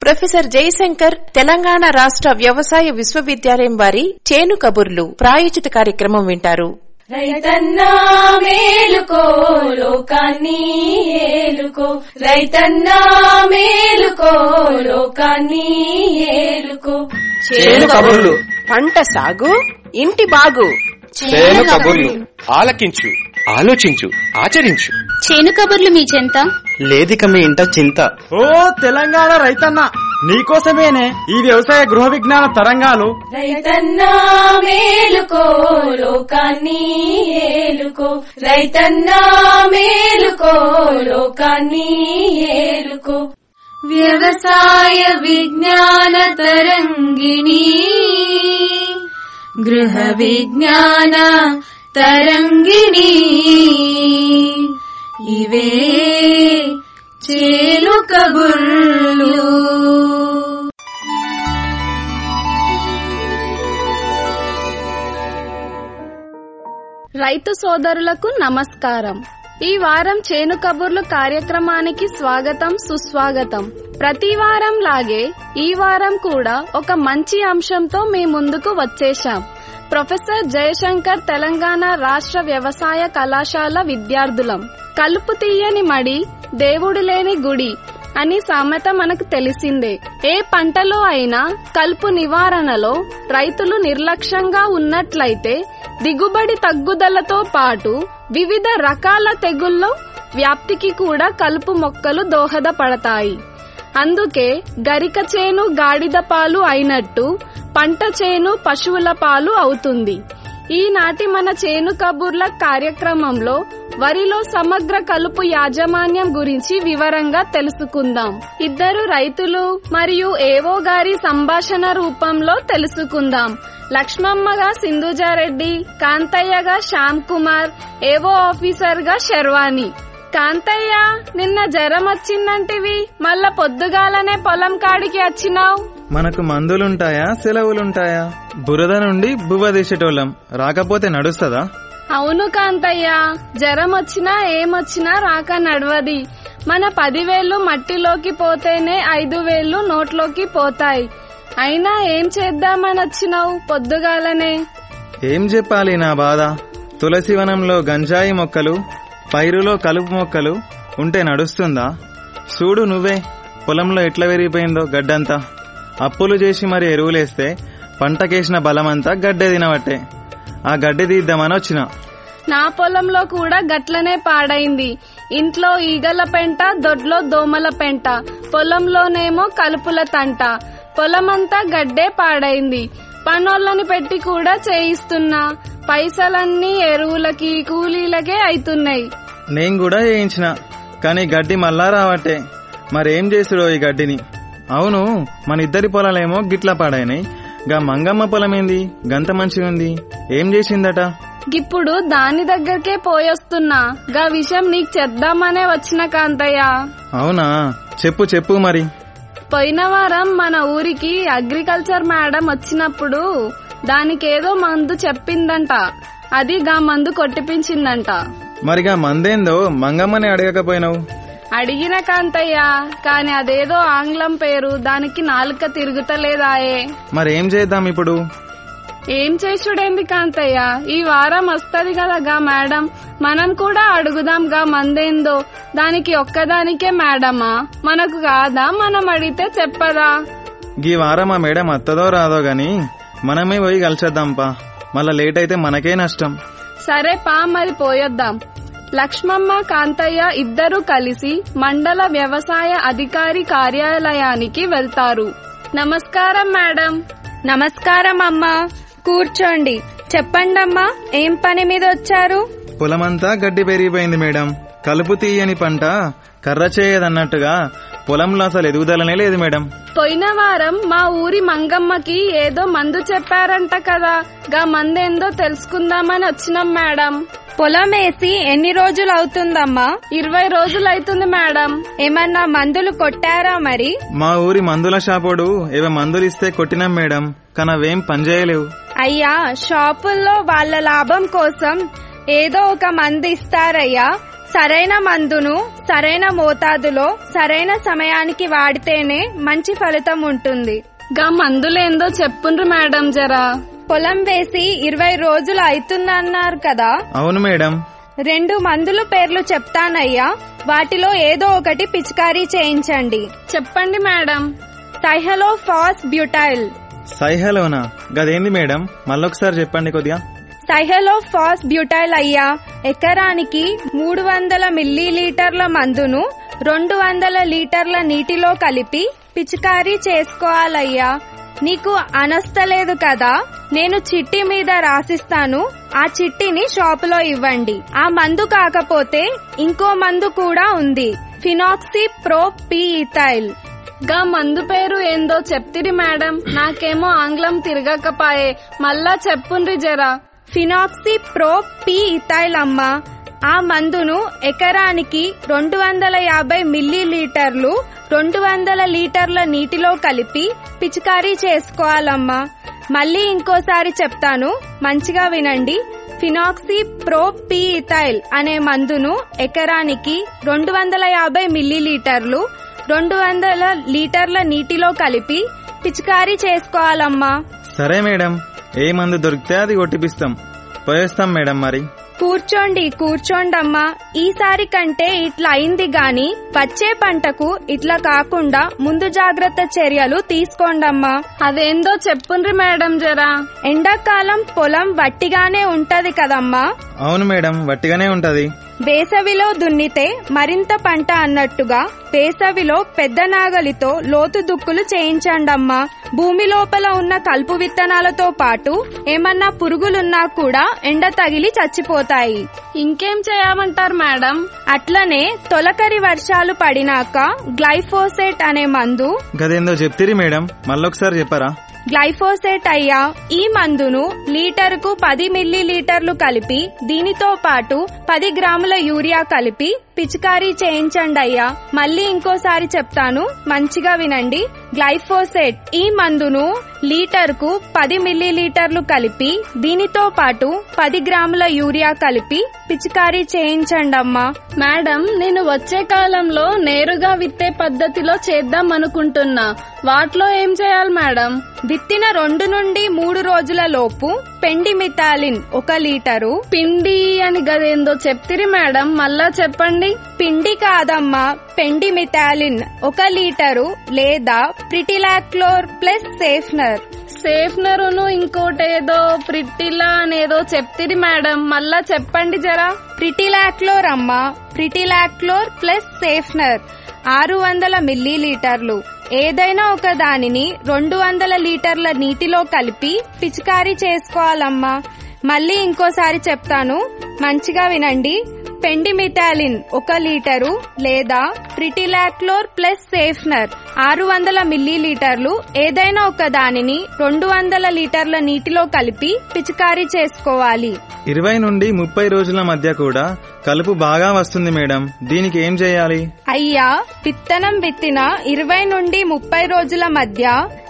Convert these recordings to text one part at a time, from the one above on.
professor Jayashankar Telangana రాష్ట్ర వ్యవసాయ విశ్వవిద్యాలయం వారి చేను కబుర్లు ప్రాయోజిత కార్యక్రమం వింటారు రైతన్నా మేలుకో లోకాన్ని ఏలుకో రైతన్నా మేలుకో లోకాన్ని ఏలుకో చేను కబుర్లు పంట సాగు ఇంటి బాగు చేను కబుర్లు ఆలకించు ఆలోచించు ఆచరించు చేను కబుర్లు మీ చెంత లేదిక మీ ఇంట చింత ఓ తెలంగాణ రైతన్న నీకోసమేనే ఈ వ్యవసాయ గృహ విజ్ఞాన తరంగాలు రైతన్నా మేలుకో లోకాన్ని ఏలుకో రైతన్నా మేలుకో లోకాన్ని ఏలుకో వ్యవసాయ విజ్ఞాన తరంగిణి గృహ విజ్ఞాన తరంగిణి ఇవే చేలు కబుర్లు రైతు సోదరులకు నమస్కారం ఈ వారం చేను కబుర్లు కార్యక్రమానికి స్వాగతం సుస్వాగతం ప్రతి వారం లాగే ఈ వారం కూడా ఒక మంచి అంశంతో మీ ముందుకు వచ్చేశాం ప్రొఫెసర్ జయశంకర్ తెలంగాణ రాష్ట్ర వ్యవసాయ కళాశాల విద్యార్థులం కలుపు తీయని మడి దేవుడు లేని గుడి అని సామెత మనకు తెలిసిందే ఏ పంటలో అయినా కలుపు నివారణలో రైతులు నిర్లక్ష్యంగా ఉన్నట్లయితే దిగుబడి తగ్గుదలతో పాటు వివిధ రకాల తెగుల్లో వ్యాప్తికి కూడా కలుపు మొక్కలు దోహదపడతాయి అందుకే గరిక చేను గాడిద పాలు అయినట్టు పంట చేను పశువుల పాలు అవుతుంది ఈనాటి మన చేను కబుర్ల కార్యక్రమంలో వరిలో సమగ్ర కలుపు యాజమాన్యం గురించి వివరంగా తెలుసుకుందాం ఇద్దరు రైతులు మరియు ఏవో గారి సంభాషణ రూపంలో తెలుసుకుందాం లక్ష్మమ్మగా సింధుజారెడ్డి కాంతయ్యగా శ్యామ్ కుమార్ ఏవో ఆఫీసర్ గా శర్వాణి కాంతయ్య నిన్న జ్వరం వచ్చిందంటివి మళ్ళా పొద్దుగాలనే పొలం కాడికి వచ్చినావు మనకు మందులుంటాయా సెలవులుంటాయా బురద నుండి బువ్వ తీసేటోళ్ళం రాకపోతే నడుస్తదా అవును కాంతయ్య జ్వరం వచ్చినా ఏమొచ్చినా రాక నడవది మన పదివేళ్లు మట్టిలోకి పోతేనే ఐదు వేళ్లు నోట్లోకి పోతాయి అయినా ఏం చేద్దామని వచ్చినావు పొద్దుగాలనే ఏం చెప్పాలి నా బాధ తులసి వనంలో గంజాయి మొక్కలు పైరులో కలుపు మొక్కలు ఉంటే నడుస్తుందా చూడు నువ్వే పొలంలో ఎట్లా విరిగిపోయిందో గడ్డంతా అప్పులు చేసి మరి ఎరువులేస్తే పంటకేసిన బలమంతా గడ్డే తినబట్టే ఆ గడ్డి తీద్దామని వచ్చిన నా పొలంలో కూడా గట్లనే పాడైంది ఇంట్లో ఈగల పెంట దొడ్లో దోమల పెంట పొలంలోనేమో కలుపుల తంట పొలమంతా గడ్డే పాడైంది పనోళ్ళని పెట్టి కూడా చేయిస్తున్నా పైసలన్నీ ఎరువులకి కూలీలకే అయితున్నాయి నేను కూడా వేయించిన కానీ గడ్డి మళ్ళా రావట్టే మరేం చేసుడో ఈ గడ్డిని అవును మన ఇద్దరి పొలాలేమో గిట్ల పాడైనాయి గా మంగమ్మ పొలం ఏంది గంత మంచిగుంది ఏం చేసిందట ఇప్పుడు దాని దగ్గరకే పోయొస్తున్నా గా విషయం నీకు చెప్దామనే వచ్చిన కాంతయ్య అవునా చెప్పు చెప్పు మరి పోయిన వారం మన ఊరికి అగ్రికల్చర్ మేడం వచ్చినప్పుడు దానికేదో మందు చెప్పిందంట అది గా మందు కొట్టిపించిందంట మరిగా మందేందో మంగమ్మని అడగకపోయినావు అడిగిన కాంతయ్య కాని అదేదో ఆంగ్లం పేరు దానికి నాలుక తిరుగుతలేదాయే మరేం చేద్దాం ఇప్పుడు ఏం చేసుడేంది కాంతయ్య ఈ వారం వస్తది కదా గా మేడం మనం కూడా అడుగుదాం గా మందేందో దానికి ఒక్కదానికే మేడమా మనకు కాదా మనం అడిగితే చెప్పదా గీ వారం ఆ మేడం అత్తదో రాదో గాని మనమే పోయి కలిసేద్దాంపా మళ్ళా లేట్ అయితే మనకే నష్టం సరే పా మరి పోయొద్దాం లక్ష్మమ్మ కాంతయ్య ఇద్దరూ కలిసి మండల వ్యవసాయ అధికారి కార్యాలయానికి వెళ్తారు నమస్కారం మేడం నమస్కారం అమ్మా కూర్చోండి చెప్పండమ్మా ఏం పని మీద వచ్చారు పొలమంతా గడ్డి పెరిగిపోయింది మేడం కలుపు తీయని పంట కర్ర చేయదన్నట్టుగా పొలంలో అసలు ఎదుగుదలనే లేదు మేడం పోయిన వారం మా ఊరి మంగమ్మకి ఏదో మందు చెప్పారంట కదా గా మందేందో తెలుసుకుందామని వచ్చినాం మేడం పొలం వేసి ఎన్ని రోజులు అవుతుందమ్మా ఇరవై రోజులైతుంది మేడం ఏమన్నా మందులు కొట్టారా మరి మా ఊరి మందుల షాపోడు ఏవో మందులు ఇస్తే కొట్టినాం మేడం కానీ అవేం పనిచేయలేవు అయ్యా షాపుల్లో వాళ్ళ లాభం కోసం ఏదో ఒక మందు ఇస్తారయ్యా సరైన మందును సరైన మోతాదులో సరైన సమయానికి వాడితేనే మంచి ఫలితం ఉంటుంది గా మందులేందో చెప్పుండ్రు మేడం జరా పొలం వేసి ఇరవై రోజులు అవుతుందన్నారు కదా అవును మేడం రెండు మందుల పేర్లు చెప్తానయ్యా వాటిలో ఏదో ఒకటి పిచికారీ చేయించండి చెప్పండి మేడం సైహలో ఫాస్ బ్యూటైల్ సైహలోనా గదేంది మేడం మళ్ళొకసారి చెప్పండి కొద్దిగా సైహలో ఫాస్ బ్యూటైల్ అయ్యా ఎకరానికి మూడు వందల మిల్లీలీటర్ల మందును రెండు వందల లీటర్ల నీటిలో కలిపి పిచికారీ చేసుకోవాలయ్యా నీకు అనస్తలేదు కదా నేను చిట్టి మీద రాసిస్తాను ఆ చిట్టిని షాపులో ఇవ్వండి ఆ మందు కాకపోతే ఇంకో మందు కూడా ఉంది ఫినాక్సీ ప్రో పీఈథైల్ గా మందు పేరు ఏందో చెప్తిరి మేడం నాకేమో ఆంగ్లం తిరగకపాయే మళ్ళా చెప్పుండ్రి జరా ఫినాక్సీ ప్రో పి ఇథైల్ అమ్మ ఆ మందును ఎకరానికి రెండు వందల యాభై మిల్లీ లీటర్లు రెండు వందల లీటర్ల నీటిలో కలిపి పిచికారీ చేసుకోవాలమ్మా మళ్ళీ ఇంకోసారి చెప్తాను మంచిగా వినండి ఫినాక్సీ ప్రో పి ఇథైల్ అనే మందును ఎకరానికి రెండు వందల యాభై మిల్లీ లీటర్లు రెండు వందల లీటర్ల నీటిలో కలిపి పిచికారీ చేసుకోవాలమ్మా సరే మేడం ఏ మందు దొరికితే అది కొట్టిపిస్తాం పోయేస్తాం మేడం మరి కూర్చోండి కూర్చోండమ్మా ఈసారి కంటే ఇట్లా అయింది గాని వచ్చే పంటకు ఇట్లా కాకుండా ముందు జాగ్రత్త చర్యలు తీసుకోండమ్మా అదేందో చెప్పుండ్రి మేడం జరా ఎండాకాలం పొలం వట్టిగానే ఉంటది కదమ్మా అవును మేడం వట్టిగానే ఉంటది వేసవిలో దున్నితే మరింత పంట అన్నట్టుగా వేసవిలో పెద్ద నాగలితో లోతు దుక్కులు చేయించండమ్మా భూమి లోపల ఉన్న కలుపు విత్తనాలతో పాటు ఏమన్నా పురుగులున్నా కూడా ఎండ తగిలి చచ్చిపోతాయి ఇంకేం చేయమంటారు మేడం అట్లనే తొలకరి వర్షాలు పడినాక గ్లైఫోసేట్ అనే మందు గదేందో చెప్తిరి మేడం మళ్ళొకసారి చెప్పరా గ్లైఫోసేట్ అయ్యా ఈ మందును లీటరుకు పది మిల్లీ లీటర్లు కలిపి దీనితో పాటు పది గ్రాముల యూరియా కలిపి పిచికారీ చేయించండి అయ్యా మళ్ళీ ఇంకోసారి చెప్తాను మంచిగా వినండి గ్లైఫోసేట్ ఈ మందును లీటర్కు పది మిల్లీ లీటర్లు కలిపి దీనితో పాటు పది గ్రాముల యూరియా కలిపి పిచికారీ చేయించండి అమ్మా మేడం నేను వచ్చే కాలంలో నేరుగా విత్తే పద్ధతిలో చేద్దాం అనుకుంటున్నా వాటిలో ఏం చేయాలి మేడం విత్తిన రెండు నుండి మూడు రోజుల లోపు పెండిమిథాలిన్ ఒక లీటరు పిండి అని గదేందో చెప్తిరి మేడం మళ్ళా చెప్పండి పిండి కాదమ్మా పెండిమిథాలిన్ ఒక లీటరు లేదా ప్రిటిలాక్లోర్ ప్లస్ సేఫ్నర్ సేఫ్నరును ఇంకోటేదో ప్రిట్టిలా అనేదో చెప్తిరి మేడం మళ్ళా చెప్పండి జరా ప్రిటిలాక్లోర్ అమ్మా ప్రిటిలాక్లోర్ ప్లస్ సేఫ్నర్ ఆరు వందల మిల్లీ లీటర్లు ఏదైనా ఒక దానిని రెండు వందల లీటర్ల నీటిలో కలిపి పిచికారీ చేసుకోవాలమ్మా మళ్ళీ ఇంకోసారి చెప్తాను మంచిగా వినండి పెండిమిథాలిన్ ఒక లీటరు లేదా ప్రిటిలాక్లోర్ ప్లస్ సేఫ్నర్ ఆరు వందల మిల్లీ లీటర్లు ఏదైనా ఒక దానిని రెండు వందల లీటర్ల నీటిలో కలిపి పిచికారీ చేసుకోవాలి ఇరవై నుండి ముప్పై రోజుల మధ్య కూడా కలుపు బాగా వస్తుంది మేడం దీనికి ఏం చేయాలి అయ్యా విత్తనం విత్తిన ఇరవై నుండి ముప్పై రోజుల మధ్య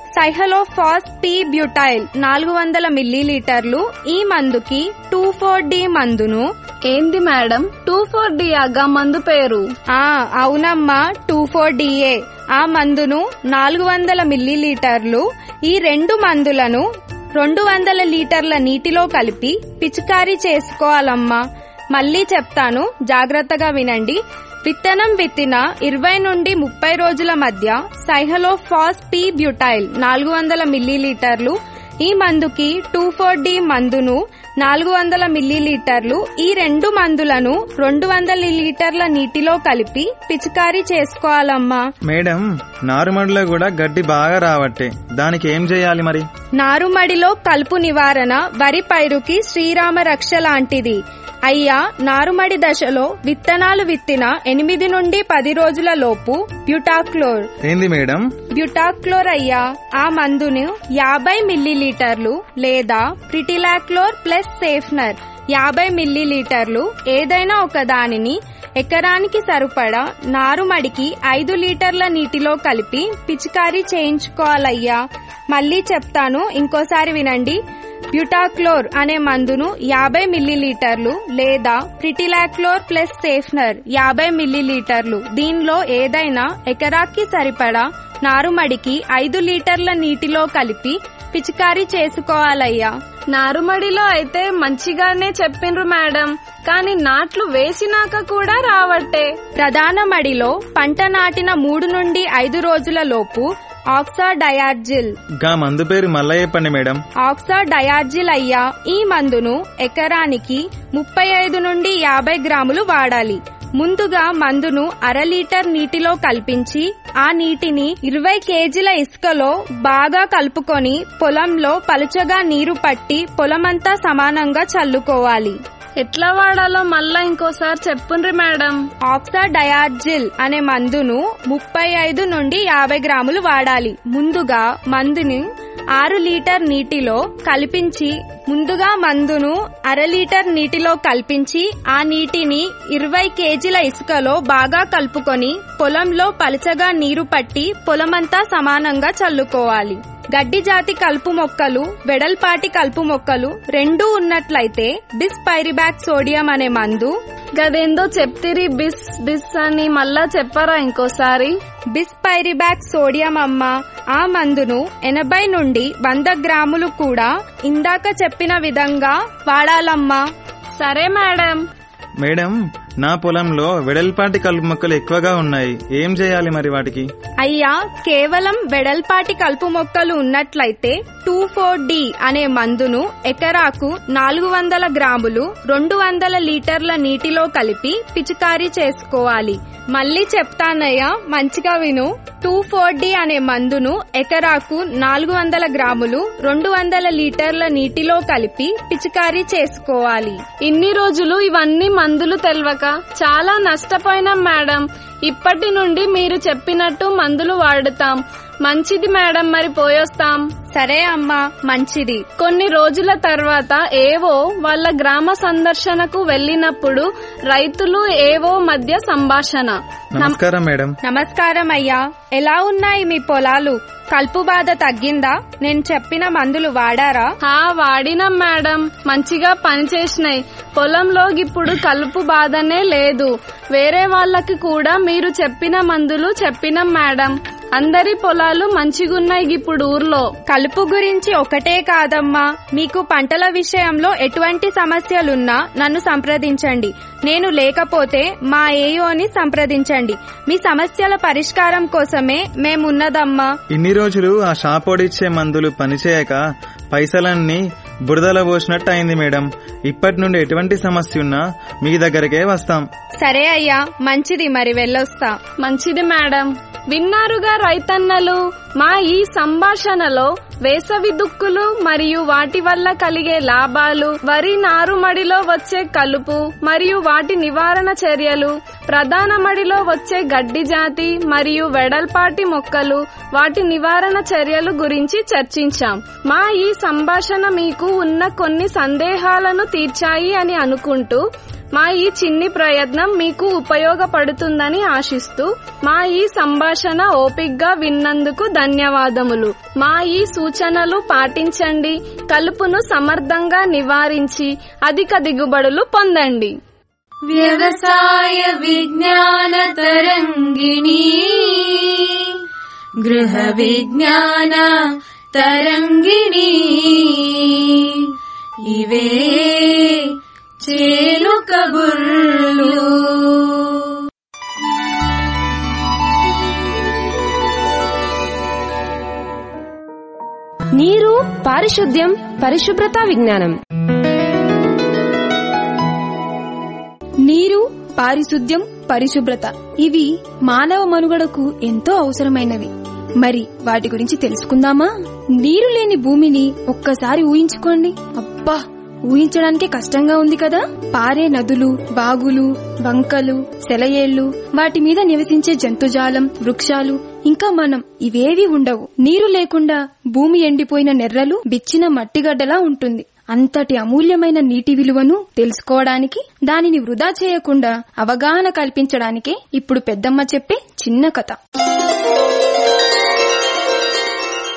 సైహలోఫాస్ పీ బ్యూటైల్ నాలుగు వందల మిల్లీలీటర్లు ఈ మందుకి టూ ఫోర్ డి మందును ఏంది మేడం టూ ఫోర్ డియాగా మందు పేరు ఆ అవునమ్మా టూ ఫోర్ డిఏ ఆ మందును నాలుగు వందల మిల్లీలీటర్లు ఈ రెండు మందులను రెండు వందల లీటర్ల నీటిలో కలిపి పిచికారీ చేసుకోవాలమ్మా మళ్ళీ చెప్తాను జాగ్రత్తగా వినండి విత్తనం విత్తిన ఇరవై నుండి ముప్పై రోజుల మధ్య సైహలో ఫాస్ పీ బ్యూటైల్ నాలుగు వందల మిల్లీలీటర్లు ఈ మందుకి టూ ఫోర్ డి మందును నాలుగు వందల మిల్లీలీటర్లు ఈ రెండు మందులను రెండు వందల లీటర్ల నీటిలో కలిపి పిచికారీ చేసుకోవాలమ్మా మేడం నారుమడిలో కూడా గడ్డి బాగా రావట్టే దానికి ఏం చేయాలి మరి నారుమడిలో కలుపు నివారణ వరి పైరుకి శ్రీరామ రక్ష లాంటిది అయ్యా నారుమడి దశలో విత్తనాలు విత్తిన ఎనిమిది నుండి పది రోజుల లోపు బ్యూటాక్లోర్ ఏంది మేడం బ్యూటాక్లోర్ అయ్యా ఆ మందును యాభై మిల్లీలీటర్లు లేదా ప్రిటిలాక్లోర్ ప్లస్ సేఫ్నర్ యాభై మిల్లీలీటర్లు ఏదైనా ఒక దానిని ఎకరానికి సరిపడా నారుమడికి ఐదు లీటర్ల నీటిలో కలిపి పిచికారీ చేయించుకోవాలయ్యా మళ్ళీ చెప్తాను ఇంకోసారి వినండి బ్యూటాక్లోర్ అనే మందును యాభై మిల్లీలీటర్లు లేదా ప్రిటిలాక్లోర్ ప్లస్ సేఫ్నర్ యాభై మిల్లీలీటర్లు దీనిలో ఏదైనా ఎకరాకి సరిపడా నారుమడికి ఐదు లీటర్ల నీటిలో కలిపి పిచికారీ చేసుకోవాలయ్యా నారుమడిలో అయితే మంచిగానే చెప్పిండ్రు మేడం కానీ నాట్లు వేసినాక కూడా రావట్టే ప్రధాన మడిలో పంట నాటిన మూడు నుండి ఐదు రోజుల లోపు ఆక్సా డయార్జిల్ గా మందు పేరు మళ్ళా చెప్పండి మేడం ఆక్సా డయార్జిల్ అయ్యా ఈ మందును ఎకరానికి ముప్పై ఐదు నుండి యాభై గ్రాములు వాడాలి ముందుగా మందును అర లీటర్ నీటిలో కల్పించి ఆ నీటిని ఇరవై కేజీల ఇసుకలో బాగా కలుపుకొని పొలంలో పలుచగా నీరు పట్టి పొలమంతా సమానంగా చల్లుకోవాలి ఎట్లా వాడాలో మళ్ళా ఇంకోసారి చెప్పుండ్రి మేడం ఆక్సా డయార్జిల్ అనే మందును ముప్పై ఐదు నుండి యాభై గ్రాములు వాడాలి ముందుగా మందుని ఆరు లీటర్ నీటిలో కల్పించి ముందుగా మందును అర లీటర్ నీటిలో కల్పించి ఆ నీటిని ఇరవై కేజీల ఇసుకలో బాగా కలుపుకొని పొలంలో పలచగా నీరు పట్టి పొలమంతా సమానంగా చల్లుకోవాలి గడ్డి జాతి కలుపు మొక్కలు వెడల్పాటి కలుపు మొక్కలు రెండూ ఉన్నట్లయితే డిస్పైరిబాక్ సోడియం అనే మందు గదేందో చెప్తిరి బిస్ బిస్ అని మళ్ళా చెప్పారా ఇంకోసారి బిస్పైరిబాక్ సోడియం అమ్మ ఆ మందును ఎనభై నుండి వంద గ్రాములు కూడా ఇందాక చెప్పిన విధంగా వాడాలమ్మా సరే మేడం మేడం నా పొలంలో వెడల్పాటి కలుపు మొక్కలు ఎక్కువగా ఉన్నాయి ఏం చేయాలి మరి వాటికి అయ్యా కేవలం వెడల్పాటి కలుపు మొక్కలు ఉన్నట్లయితే టూ ఫోర్ డి అనే మందును ఎకరాకు నాలుగు వందల గ్రాములు రెండు వందల లీటర్ల నీటిలో కలిపి పిచికారీ చేసుకోవాలి మళ్ళీ చెప్తానయ్యా మంచిగా విను టూ ఫోర్ డి అనే మందును ఎకరాకు నాలుగు వందల గ్రాములు రెండు వందల లీటర్ల నీటిలో కలిపి పిచికారీ చేసుకోవాలి ఇన్ని రోజులు ఇవన్నీ మందులు తెల్వక చాలా నష్టపోయినాం మేడం ఇప్పటి నుండి మీరు చెప్పినట్టు మందులు వాడుతాం మంచిది మేడం మరి పోయొస్తాం సరే అమ్మా మంచిది కొన్ని రోజుల తర్వాత ఏవో వాళ్ళ గ్రామ సందర్శనకు వెళ్ళినప్పుడు రైతులు ఏవో మధ్య సంభాషణ నమస్కారం మేడం నమస్కారం అయ్యా ఎలా ఉన్నాయి మీ పొలాలు కలుపు బాధ తగ్గిందా నేను చెప్పిన మందులు వాడారా హా వాడినాం మేడం మంచిగా పనిచేసినాయి పొలంలో ఇప్పుడు కలుపు బాధనే లేదు వేరే వాళ్ళకి కూడా మీరు చెప్పిన మందులు చెప్పినాం మేడం అందరి పొలాలు మంచిగున్నాయి ఇప్పుడు ఊర్లో కలుపు గురించి ఒకటే కాదమ్మా మీకు పంటల విషయంలో ఎటువంటి సమస్యలున్నా నన్ను సంప్రదించండి నేను లేకపోతే మా ఏయోని సంప్రదించండి మీ సమస్యల పరిష్కారం కోసమే మేమున్నదమ్మా ఇన్ని రోజులు ఆ షాపోడిచ్చే మందులు పనిచేయక పైసలన్నీ బురదలో పోసినట్టు అయింది మేడం ఇప్పటి నుండి ఎటువంటి సమస్య ఉన్నా మీ దగ్గరకే వస్తాం సరే అయ్యా మంచిది మరి వెళ్ళొస్తా మంచిది మేడం విన్నారుగా రైతన్నలు మా ఈ సంభాషణలో వేసవి దుక్కులు మరియు వాటి వల్ల కలిగే లాభాలు వరి నారుమడిలో వచ్చే కలుపు మరియు వాటి నివారణ చర్యలు ప్రధాన మడిలో వచ్చే గడ్డి జాతి మరియు వెడల్పాటి మొక్కలు వాటి నివారణ చర్యలు గురించి చర్చించాం మా ఈ సంభాషణ మీకు ఉన్న కొన్ని సందేహాలను తీర్చాయి అని అనుకుంటూ మా ఈ చిన్ని ప్రయత్నం మీకు ఉపయోగపడుతుందని ఆశిస్తూ మా ఈ సంభాషణ ఓపిగ్గా విన్నందుకు ధన్యవాదములు మా ఈ సూచనలు పాటించండి కలుపును సమర్థంగా నివారించి అధిక దిగుబడులు పొందండి వ్యవసాయ విజ్ఞాన తరంగిణి గృహ విజ్ఞాన తరంగిణి ఇవే చేను కబుర్లు నీరు పారిశుద్ధ్యం పరిశుభ్రత విజ్ఞానం నీరు పారిశుద్ధ్యం పరిశుభ్రత ఇవి మానవ మనుగడకు ఎంతో అవసరమైనవి మరి వాటి గురించి తెలుసుకుందామా నీరు లేని భూమిని ఒక్కసారి ఊహించుకోండి అబ్బా ఊహించడానికే కష్టంగా ఉంది కదా పారే నదులు బాగులు వంకలు సెలయేళ్లు వాటి మీద నివసించే జంతుజాలం వృక్షాలు ఇంకా మనం ఇవేవి ఉండవు నీరు లేకుండా భూమి ఎండిపోయిన నెర్రలు బిచ్చిన మట్టిగడ్డలా ఉంటుంది అంతటి అమూల్యమైన నీటి విలువను తెలుసుకోవడానికి దానిని వృధా చేయకుండా అవగాహన కల్పించడానికే ఇప్పుడు పెద్దమ్మ చెప్పే చిన్న కథ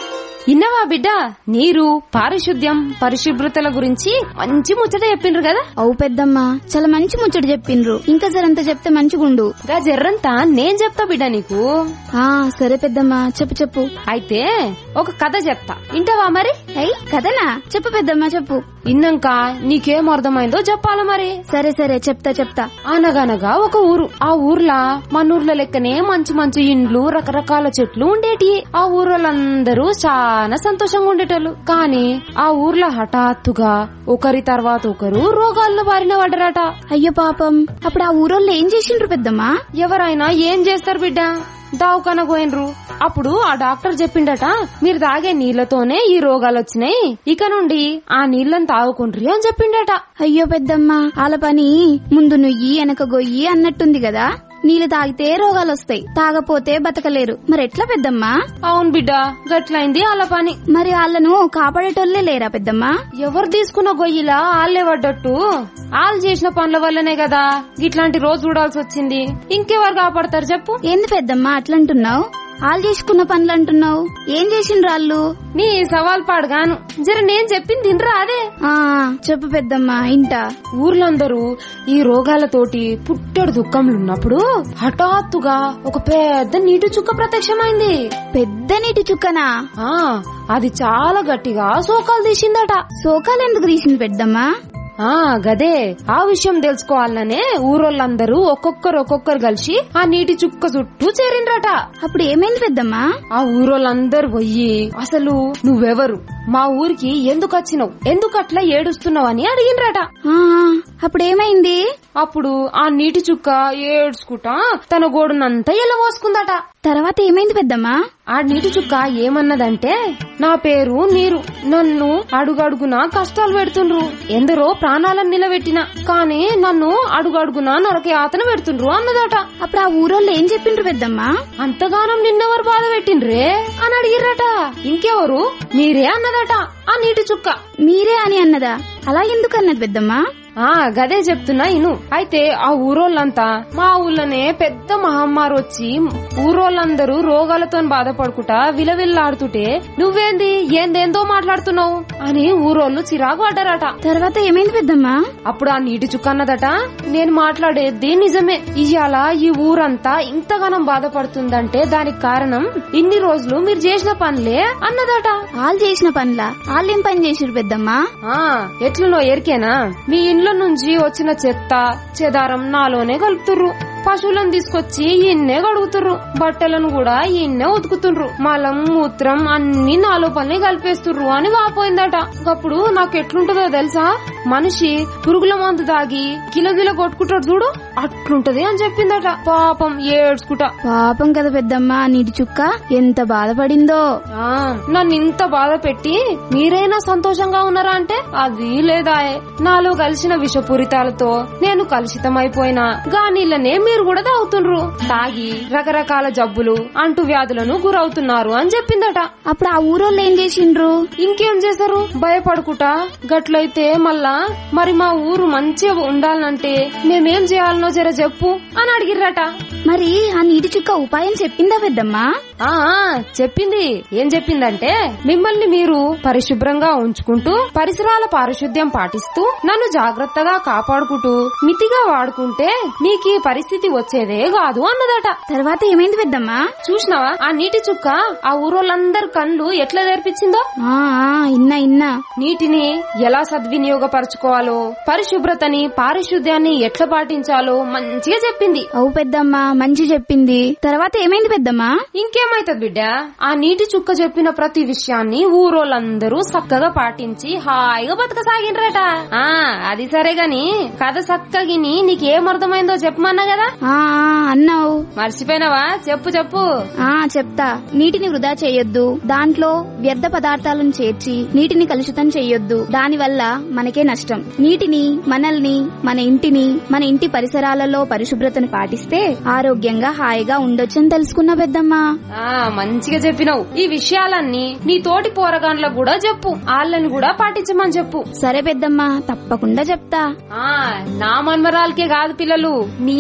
ఇన్నవా బిడ్డ నీరు పారిశుద్ధ్యం పరిశుభ్రతల గురించి మంచి ముచ్చట చెప్పిండ్రు కదా అవు పెద్దమ్మా చాలా మంచి ముచ్చట చెప్పిండ్రు ఇంకా జరంత చెప్తే మంచిగుండు గా జర్రంతా నేను చెప్తా బిడ్డ నీకు ఆ సరే పెద్దమ్మా చెప్పు చెప్పు అయితే ఒక కథ చెప్తా ఇంటవా మరి అయ్యి కదనా చెప్పు పెద్దమ్మా చెప్పు ఇన్నాక నీకేం అర్థమైందో చెప్పాలా మరి సరే సరే చెప్తా చెప్తా అనగనగా ఒక ఊరు ఆ ఊర్లా మన ఊర్ల లెక్కనే మంచి మంచి ఇండ్లు రకరకాల చెట్లు ఉండేటి ఆ ఊరోళ్ళందరూ చాలా సంతోషంగా ఉండేటోళ్ళు కానీ ఆ ఊర్లో హఠాత్తుగా ఒకరి తర్వాత ఒకరు రోగాల్లో బారిన పడ్డరట అయ్యో పాపం అప్పుడు ఆ ఊరోళ్ళు ఏం చేసిండ్రు పెద్దమ్మా ఎవరైనా ఏం చేస్తారు బిడ్డ దావుకన పోయినరు అప్పుడు ఆ డాక్టర్ చెప్పిండట మీరు తాగే నీళ్లతోనే ఈ రోగాలు వచ్చినాయి ఇక నుండి ఆ నీళ్లను తాగుకుండ్రి అని చెప్పిండట అయ్యో పెద్దమ్మా వాళ్ళ పని ముందు నుయ్యి వెనక గొయ్యి అన్నట్టుంది కదా నీళ్లు తాగితే రోగాలు వస్తాయి తాగపోతే బతకలేరు మరి ఎట్లా పెద్దమ్మా అవును బిడ్డ గట్లయింది అలా పని మరి వాళ్ళను కాపాడేటోళ్లే లేరా పెద్దమ్మా ఎవరు తీసుకున్న గొయ్యిలా ఆళ్లే పడ్డట్టు ఆళ్ళు చేసిన పనుల వల్లనే కదా ఇట్లాంటి రోజు చూడాల్సి వచ్చింది ఇంకెవరు కాపాడతారు చెప్పు ఏంది పెద్దమ్మా అట్లంటున్నావు వాళ్ళు చేసుకున్న పనులు అంటున్నావు ఏం చేసిండ్రు వాళ్ళు నీ సవాల్ పాడుగాను జర నేను చెప్పింది తినరా అదే ఆ చెప్పు పెద్దమ్మా ఇంటా ఊర్లందరూ ఈ రోగాలతోటి పుట్టడు దుఃఖంలో ఉన్నప్పుడు హఠాత్తుగా ఒక పెద్ద నీటి చుక్క ప్రత్యక్షమైంది పెద్ద నీటి చుక్కనా ఆ అది చాలా గట్టిగా సోకాలు తీసిందట సోకాలు ఎందుకు తీసింది పెద్దమ్మా ఆ గదే ఆ విషయం తెలుసుకోవాలనే ఊరోళ్ళందరూ ఒక్కొక్కరు ఒక్కొక్కరు కలిసి ఆ నీటి చుక్క చుట్టూ చేరిండ్రట అప్పుడు ఏమైంది పెద్దమ్మా ఆ ఊరోళ్ళందరూ పోయి అసలు నువ్వెవరు మా ఊరికి ఎందుకు వచ్చినావు ఎందుకు అట్లా ఏడుస్తున్నావు అని అడిగిండ్రట ఆ, అప్పుడు ఏమైంది అప్పుడు ఆ నీటి చుక్క ఏడ్చుకుంటా తన గోడునంతా ఎల్లబోసుకుందట తర్వాత ఏమైంది పెద్దమ్మా ఆ నీటి చుక్క ఏమన్నదంటే నా పేరు నీరు నన్ను అడుగడుగునా కష్టాలు పెడుతుండ్రు ఎందరో ప్రాణాలను నిలబెట్టిన కానీ నన్ను అడుగడుగునా నరక యాతన పెడుతుండ్రు అన్నదట అప్పుడు ఆ ఊరోళ్ళు ఏం చెప్పిండ్రు పెద్దమ్మా అంతగానం నిన్నెవరు బాధ పెట్టిండ్రే అని అడిగిర్రట ఇంకెవరు మీరే అన్నదట ఆ నీటి చుక్క మీరే అని అన్నదా అలా ఎందుకు అన్నది పెద్దమ్మా ఆ గదే చెప్తున్నా ఇను అయితే ఆ ఊరోళ్ళంతా మా ఊళ్ళోనే పెద్ద మహమ్మారి వచ్చి ఊరోళ్ళందరూ రోగాలతో బాధపడుకుంటా విలవిల్లాడుతుంటే నువ్వేంది ఏందేందో మాట్లాడుతున్నావు అని ఊరోళ్ళు చిరాకు పడ్డారట తర్వాత ఏమైంది పెద్దమ్మా అప్పుడు ఆ నీటి చుక్క అన్నదట నేను మాట్లాడేది నిజమే ఇవాళ ఈ ఊరంతా ఇంతగానం బాధపడుతుందంటే దానికి కారణం ఇన్ని రోజులు మీరు చేసిన పనులే అన్నదట వాళ్ళు చేసిన పనులా వాళ్ళేం పని చేసిరు పెద్దమ్మా ఆ ఎట్లనో ఎరికేనా మీ ఇండ్ల నుంచి వచ్చిన చెత్త చెదారం నాలోనే కలుపుతుర్రు పశువులను తీసుకొచ్చి ఇన్నే కడుగుతుర్రు బట్టలను కూడా ఇన్నే ఉతుకుతుండ్రు మలం మూత్రం అన్ని నాలో పని కలిపేస్తుర్రు అని వాపోయిందట అప్పుడు నాకు ఎట్లుంటదో తెలుసా మనిషి పురుగుల మందు దాగి గిలగిల కొట్టుకుంటాడు చూడు అట్లుంటది అని చెప్పిందట పాపం ఏడ్చుకుంటా పాపం కదా పెద్దమ్మా నీటి చుక్క ఎంత బాధపడిందో ఆ, నన్ను ఇంత బాధ పెట్టి మీరైనా సంతోషంగా ఉన్నారా అంటే అది లేదా నాలో కలిసిన విషపూరితాలతో నేను కలుషితమైపోయినా గా నీళ్ళనే మీరు కూడా తాగుతుండ్రు తాగి రకరకాల జబ్బులు అంటు వ్యాధులను గురవుతున్నారు అని చెప్పిందట అప్పుడు ఆ ఊరోళ్ళు ఏం చేసిండ్రు ఇంకేం చేశారు భయపడుకుంటా గట్లయితే మళ్ళా మరి మా ఊరు మంచిగా ఉండాలంటే మేమేం చేయాలనో జర చెప్పు అని అడిగిర్రట మరి ఆ నీటి చుక్క ఉపాయం చెప్పిందా పెద్దమ్మా ఆ ఆ, చెప్పింది ఏం చెప్పిందంటే మిమ్మల్ని మీరు పరిశుభ్రంగా ఉంచుకుంటూ పరిసరాల పారిశుద్ధ్యం పాటిస్తూ నన్ను జాగ్రత్తగా కాపాడుకుంటూ మితిగా వాడుకుంటే నీకు ఈ పరిస్థితి వచ్చేదే కాదు అన్నదట తర్వాత ఏమైంది పెద్దమ్మా చూసినావా ఆ నీటి చుక్క ఆ ఊరోళ్ళందరి కళ్ళు ఎట్లా నేర్పించిందో ఆ ఆ, ఇన్నా ఇన్నా నీటిని ఎలా సద్వినియోగపరచుకోవాలో పరిశుభ్రతని పారిశుద్ధ్యాన్ని ఎట్లా పాటించాలో మంచిగా చెప్పింది అవు పెద్దమ్మా మంచి చెప్పింది తర్వాత ఏమైంది పెద్దమ్మా ఇంకేమైతది బిడ్డ ఆ నీటి చుక్క చెప్పిన ప్రతి విషయాన్ని ఊరోళ్ళందరూ చక్కగా పాటించి హాయిగా బతకసాగిండ్రట ఆ అది సరే గాని కథ చక్కగిని నీకేం అర్థమైందో చెప్పమన్నా కదా ఆ ఆ, అన్నావు మర్చిపోయినావా చెప్పు చెప్పు ఆ చెప్తా నీటిని వృధా చేయొద్దు దాంట్లో వ్యర్థ పదార్థాలను చేర్చి నీటిని కలుషితం చేయొద్దు దానివల్ల మనకే నష్టం నీటిని మనల్ని మన ఇంటిని మన ఇంటి పరిసరాలలో పరిశుభ్రతను పాటిస్తే ఆరోగ్యంగా హాయిగా ఉండొచ్చని తెలుసుకున్నా పెద్దమ్మా ఆ మంచిగా చెప్పినావు ఈ విషయాలన్నీ నీ తోటి పోరగాన్లకు కూడా చెప్పు వాళ్ళని కూడా పాటించమని చెప్పు సరే పెద్దమ్మా తప్పకుండా చెప్తా ఆ నా మన్మరాలకే కాదు పిల్లలు మీ అందరి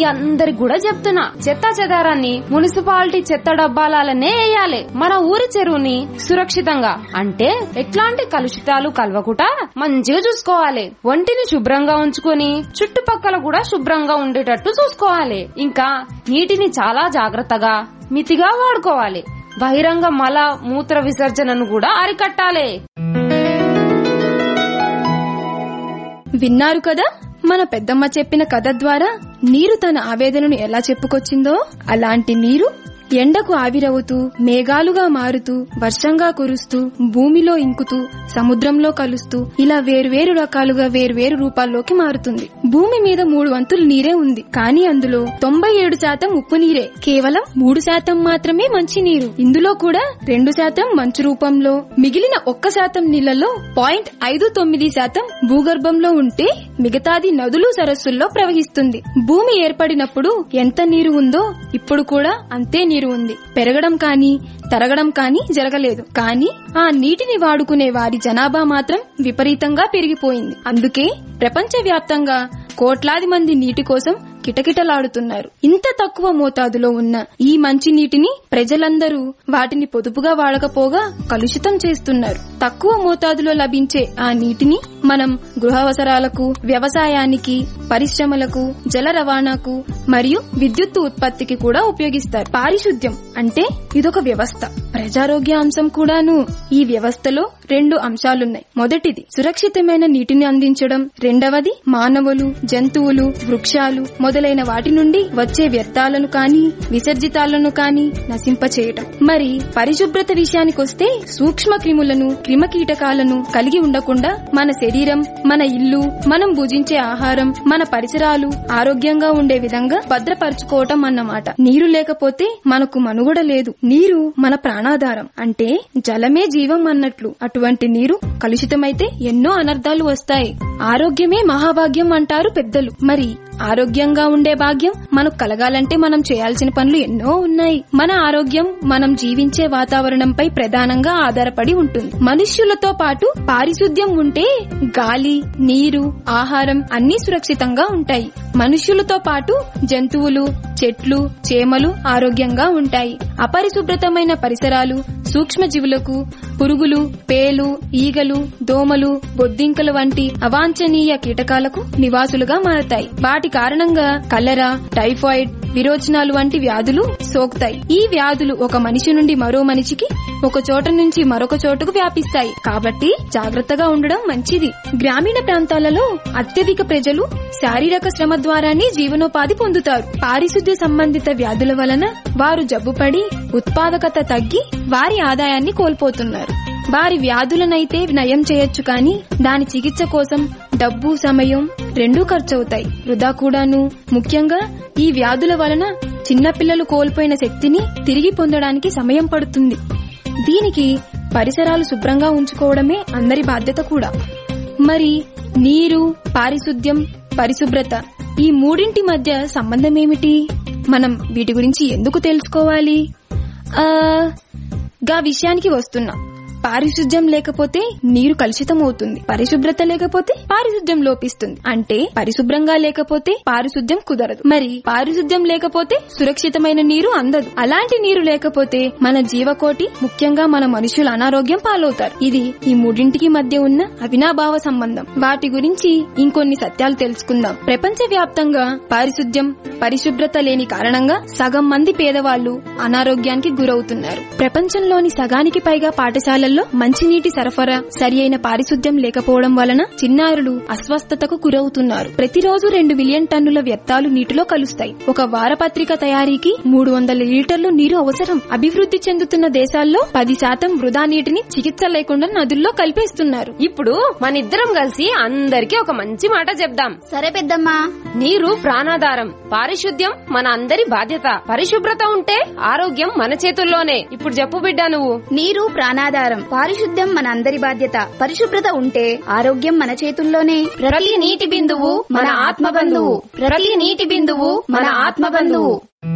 అందరికి కూడా చెప్తున్నా చెత్త చెదారాన్ని మున్సిపాలిటీ చెత్త డబ్బాలనే వేయాలి మన ఊరి చెరువుని సురక్షితంగా అంటే ఎట్లాంటి కలుషితాలు కలవకుండా మంచిగా చూసుకోవాలి ఒంటిని శుభ్రంగా ఉంచుకొని చుట్టుపక్కల కూడా శుభ్రంగా ఉండేటట్టు చూసుకోవాలి ఇంకా నీటిని చాలా జాగ్రత్తగా మితిగా వాడుకోవాలి బహిరంగ మల మూత్ర విసర్జనను కూడా అరికట్టాలి విన్నారు కదా మన పెద్దమ్మ చెప్పిన కథ ద్వారా నీరు తన ఆవేదనను ఎలా చెప్పుకొచ్చిందో అలాంటి నీరు ఎండకు ఆవిరవుతూ మేఘాలుగా మారుతూ వర్షంగా కురుస్తూ భూమిలో ఇంకుతూ సముద్రంలో కలుస్తూ ఇలా వేర్వేరు రకాలుగా వేర్వేరు రూపాల్లోకి మారుతుంది భూమి మీద మూడు వంతులు నీరే ఉంది కానీ అందులో తొంభై ఏడు శాతం ఉప్పు నీరే కేవలం మూడు శాతం మాత్రమే మంచి నీరు ఇందులో కూడా రెండు శాతం మంచు రూపంలో మిగిలిన ఒక్క శాతం నీళ్లలో పాయింట్ ఐదు తొమ్మిది శాతం భూగర్భంలో ఉంటే మిగతాది నదులు సరస్సుల్లో ప్రవహిస్తుంది భూమి ఏర్పడినప్పుడు ఎంత నీరు ఉందో ఇప్పుడు కూడా అంతే నీరు ఉంది పెరగడం కానీ తరగడం కానీ జరగలేదు కానీ ఆ నీటిని వాడుకునే వారి జనాభా మాత్రం విపరీతంగా పెరిగిపోయింది అందుకే ప్రపంచవ్యాప్తంగా కోట్లాది మంది నీటి కోసం కిటకిటలాడుతున్నారు ఇంత తక్కువ మోతాదులో ఉన్న ఈ మంచి నీటిని ప్రజలందరూ వాటిని పొదుపుగా వాడకపోగా కలుషితం చేస్తున్నారు తక్కువ మోతాదులో లభించే ఆ నీటిని మనం గృహ అవసరాలకు వ్యవసాయానికి పరిశ్రమలకు జల రవాణాకు మరియు విద్యుత్తు ఉత్పత్తికి కూడా ఉపయోగిస్తారు పారిశుద్ధ్యం అంటే ఇదొక వ్యవస్థ ప్రజారోగ్య అంశం కూడాను ఈ వ్యవస్థలో రెండు అంశాలున్నాయి మొదటిది సురక్షితమైన నీటిని అందించడం రెండవది మానవులు జంతువులు వృక్షాలు మొదలైన వాటి నుండి వచ్చే వ్యర్థాలను కాని విసర్జితాలను కాని నశింపచేయటం మరి పరిశుభ్రత విషయానికొస్తే సూక్ష్మ క్రిములను క్రిమకీటకాలను కలిగి ఉండకుండా మన శరీరం మన ఇల్లు మనం భుజించే ఆహారం మన పరిసరాలు ఆరోగ్యంగా ఉండే విధంగా భద్రపరచుకోవటం అన్నమాట నీరు లేకపోతే మనకు మనుగడ లేదు నీరు మన ప్రాణాధారం అంటే జలమే జీవం అన్నట్లు అటువంటి నీరు కలుషితమైతే ఎన్నో అనర్థాలు వస్తాయి ఆరోగ్యమే మహాభాగ్యం అంటారు పెద్దలు మరి ఆరోగ్యంగా ఉండే భాగ్యం మనకు కలగాలంటే మనం చేయాల్సిన పనులు ఎన్నో ఉన్నాయి మన ఆరోగ్యం మనం జీవించే వాతావరణంపై ప్రధానంగా ఆధారపడి ఉంటుంది మనుష్యులతో పాటు పారిశుద్ధ్యం ఉంటే గాలి నీరు ఆహారం అన్ని సురక్షితంగా ఉంటాయి మనుష్యులతో పాటు జంతువులు చెట్లు చేమలు ఆరోగ్యంగా ఉంటాయి అపరిశుభ్రతమైన పరిసరాలు సూక్ష్మజీవులకు పురుగులు పేలు ఈగలు దోమలు బొద్దింకలు వంటి అవాంఛనీయ కీటకాలకు నివాసులుగా మారతాయి వాటి కారణంగా కలరా టైఫాయిడ్ విరోచనాలు వంటి వ్యాధులు సోకుతాయి ఈ వ్యాధులు ఒక మనిషి నుండి మరో మనిషికి ఒక చోట నుంచి మరొక చోటుకు వ్యాపిస్తాయి కాబట్టి జాగ్రత్తగా ఉండడం మంచిది గ్రామీణ ప్రాంతాలలో అత్యధిక ప్రజలు శారీరక శ్రమ ద్వారానే జీవనోపాధి పొందుతారు పారిశుద్ధ్య సంబంధిత వ్యాధుల వలన వారు జబ్బుపడి ఉత్పాదకత తగ్గి వారి ఆదాయాన్ని కోల్పోతున్నారు వారి వ్యాధులనైతే నయం చేయొచ్చు కానీ దాని చికిత్స కోసం డబ్బు సమయం రెండూ ఖర్చవుతాయి వృధా కూడాను ముఖ్యంగా ఈ వ్యాధుల వలన చిన్నపిల్లలు కోల్పోయిన శక్తిని తిరిగి పొందడానికి సమయం పడుతుంది దీనికి పరిసరాలు శుభ్రంగా ఉంచుకోవడమే అందరి బాధ్యత కూడా మరి నీరు పారిశుద్ధ్యం పరిశుభ్రత ఈ మూడింటి మధ్య సంబంధం ఏమిటి మనం వీటి గురించి ఎందుకు తెలుసుకోవాలి ఆ గా విషయానికి వస్తున్నాం పారిశుద్ధ్యం లేకపోతే నీరు కలుషితం అవుతుంది పరిశుభ్రత లేకపోతే పారిశుద్ధ్యం లోపిస్తుంది అంటే పరిశుభ్రంగా లేకపోతే పారిశుద్ధ్యం కుదరదు మరి పారిశుద్ధ్యం లేకపోతే సురక్షితమైన నీరు అందదు అలాంటి నీరు లేకపోతే మన జీవకోటి ముఖ్యంగా మన మనుషుల అనారోగ్యం పాలవుతారు ఇది ఈ మూడింటికి మధ్య ఉన్న అవినాభావ సంబంధం వాటి గురించి ఇంకొన్ని సత్యాలు తెలుసుకుందాం ప్రపంచ వ్యాప్తంగా పారిశుద్ధ్యం పరిశుభ్రత లేని కారణంగా సగం మంది పేదవాళ్లు అనారోగ్యానికి గురవుతున్నారు ప్రపంచంలోని సగానికి పైగా పాఠశాలల్లో మంచినీటి సరఫరా సరి అయిన పారిశుద్ధ్యం లేకపోవడం వలన చిన్నారులు అస్వస్థతకు గురవుతున్నారు ప్రతిరోజు రెండు మిలియన్ టన్నుల వ్యర్థాలు నీటిలో కలుస్తాయి ఒక వారపత్రిక తయారీకి మూడు వందల లీటర్లు నీరు అవసరం అభివృద్ధి చెందుతున్న దేశాల్లో పది శాతం వృధా నీటిని చికిత్స లేకుండా నదుల్లో కలిపేస్తున్నారు ఇప్పుడు మనిద్దరం కలిసి అందరికీ ఒక మంచి మాట చెప్దాం సరే పెద్దమ్మా నీరు ప్రాణాధారం పారిశుద్ధ్యం మన అందరి బాధ్యత పరిశుభ్రత ఉంటే ఆరోగ్యం మన చేతుల్లోనే ఇప్పుడు చెప్పు బిడ్డ నువ్వు నీరు ప్రాణాధారం పారిశుద్ధ్యం మన అందరి బాధ్యత పరిశుభ్రత ఉంటే ఆరోగ్యం మన చేతుల్లోనే ప్రతి నీటి బిందువు మన ఆత్మ బంధువు ప్రతి నీటి బిందువు మన ఆత్మ బంధువు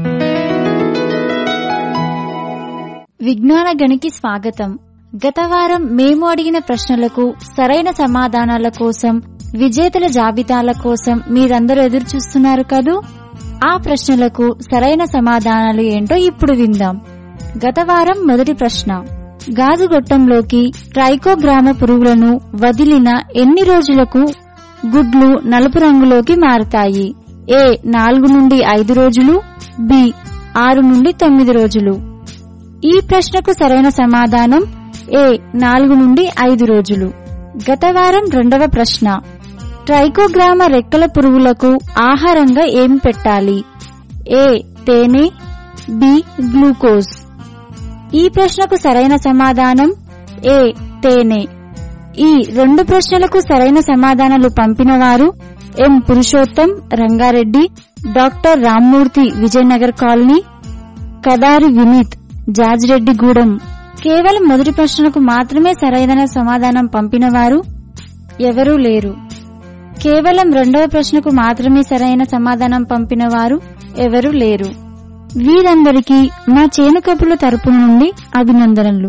విజ్ఞాన గనికి స్వాగతం గత వారం మేము అడిగిన ప్రశ్నలకు సరైన సమాధానాల కోసం విజేతల జాబితాల కోసం మీరందరూ ఎదురు చూస్తున్నారు కదూ ఆ ప్రశ్నలకు సరైన సమాధానాలు ఏంటో ఇప్పుడు విందాం గత వారం మొదటి ప్రశ్న గాజు గొట్టంలోకి ట్రైకోగ్రామ పురుగులను వదిలిన ఎన్ని రోజులకు గుడ్లు నలుపు రంగులోకి మారతాయి ఏ నాలుగు నుండి ఐదు రోజులు బి ఆరు నుండి తొమ్మిది రోజులు ఈ ప్రశ్నకు సరైన సమాధానం ఏ నాలుగు నుండి ఐదు రోజులు గత వారం రెండవ ప్రశ్న ట్రైకోగ్రామ రెక్కల పురుగులకు ఆహారంగా ఏం పెట్టాలి ఏ తేనె బి గ్లూకోజ్ ఈ ప్రశ్నకు సరైన సమాధానం ఏ తేనె ఈ రెండు ప్రశ్నలకు సరైన సమాధానాలు పంపిన వారు M Purushottam Rangareddy doctor Rammurthy Vijayanagar colony Kadari Vineeth Jajireddygudem కేవలం మొదటి ప్రశ్నకు మాత్రమే సరైన సమాధానం పంపిన వారు ఎవరూ లేరు కేవలం రెండవ ప్రశ్నకు మాత్రమే సరైన సమాధానం పంపిన వారు ఎవరూ లేరు వీరందరికీ మా చేను కబుర్ల తరపు నుండి అభినందనలు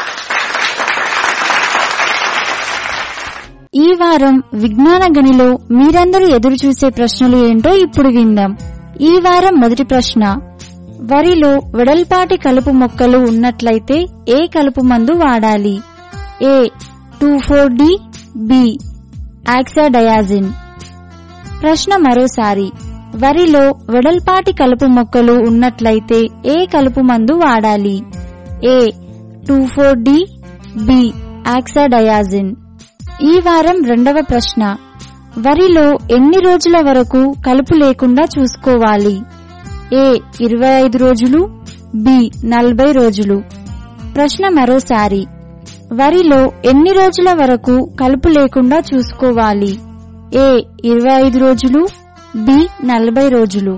ఈ వారం విజ్ఞాన గనిలో మీరందరూ ఎదురు చూసే ప్రశ్నలు ఏంటో ఇప్పుడు విందాం ఈ వారం మొదటి ప్రశ్న వరిలో వెడల్పాటి కలుపు మొక్కలు ఉన్నట్లయితే ఏ కలుపు మందు వాడాలి A two four D B oxadiazon ప్రశ్న మరోసారి వరిలో వెడల్పాటి కలుపు మొక్కలు ఉన్నట్లయితే ఏ కలుపు మందు వాడాలి A two four D B oxadiazon ఈ వారం రెండవ ప్రశ్న వరిలో ఎన్ని రోజుల వరకు కలుపు లేకుండా చూసుకోవాలి ఏ ఇరవై ఐదు రోజులు బి నలభై రోజులు ప్రశ్న మరోసారి వరిలో ఎన్ని రోజుల వరకు కలుపు లేకుండా చూసుకోవాలి ఏ ఇరవై ఐదు రోజులు బి నలభై రోజులు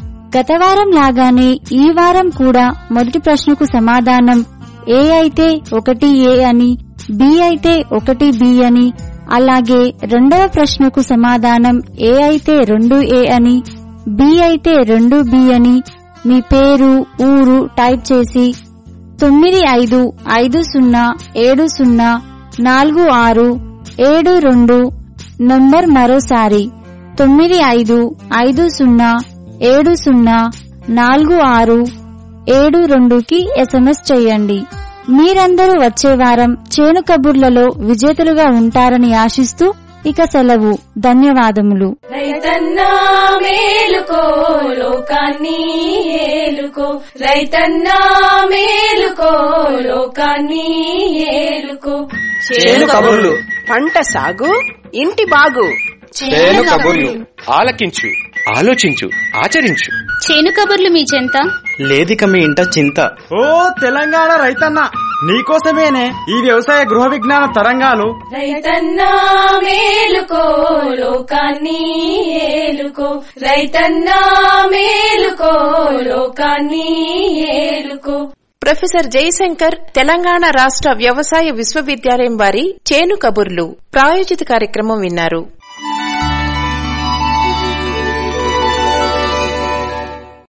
గత వారం లాగానే ఈ వారం కూడా మొదటి ప్రశ్నకు సమాధానం ఏ అయితే ఒకటి ఏ అని బి అయితే ఒకటి బి అని అలాగే రెండవ ప్రశ్నకు సమాధానం ఏ అయితే రెండు ఏ అని బి అయితే రెండు బి అని మీ పేరు ఊరు టైప్ చేసి తొమ్మిది ఐదు ఐదు సున్నా ఏడు సున్నా నాలుగు ఆరు ఏడు రెండు నంబర్ మరోసారి తొమ్మిది ఐదు ఐదు సున్నా ఏడు సున్నా నాలుగు ఆరు ఏడు రెండుకి ఎస్ఎంఎస్ చేయండి మీరందరూ వచ్చే వారం చేను కబుర్లలో విజేతలుగా ఉంటారని ఆశిస్తూ ఇక సెలవు ధన్యవాదములు రైతన్నా మేలుకో లోకాన్ని ఏలుకో రైతన్నా మేలుకో లోకాన్ని ఏలుకో చేను కబుర్లు పంట సాగు ఇంటి బాగు చేను కబుర్లు ఆలకించు ఆలోచించు ఆచరించు చేను కబుర్లు మీ చెంత లేదిక మీ ఇంట చింత ఓ తెలంగాణ రైతన్న నీకోసమేనే ఈ వ్యవసాయ గృహ విజ్ఞాన తరంగాలు రైతన్నా మేలుకో లోకాన్ని ఏలుకో రైతన్నా మేలుకో లోకాన్ని ఏలుకో ప్రొఫెసర్ జయశంకర్ తెలంగాణ రాష్ట్ర వ్యవసాయ విశ్వవిద్యాలయం వారి చేను కబుర్లు ప్రాయోజిత కార్యక్రమం విన్నారు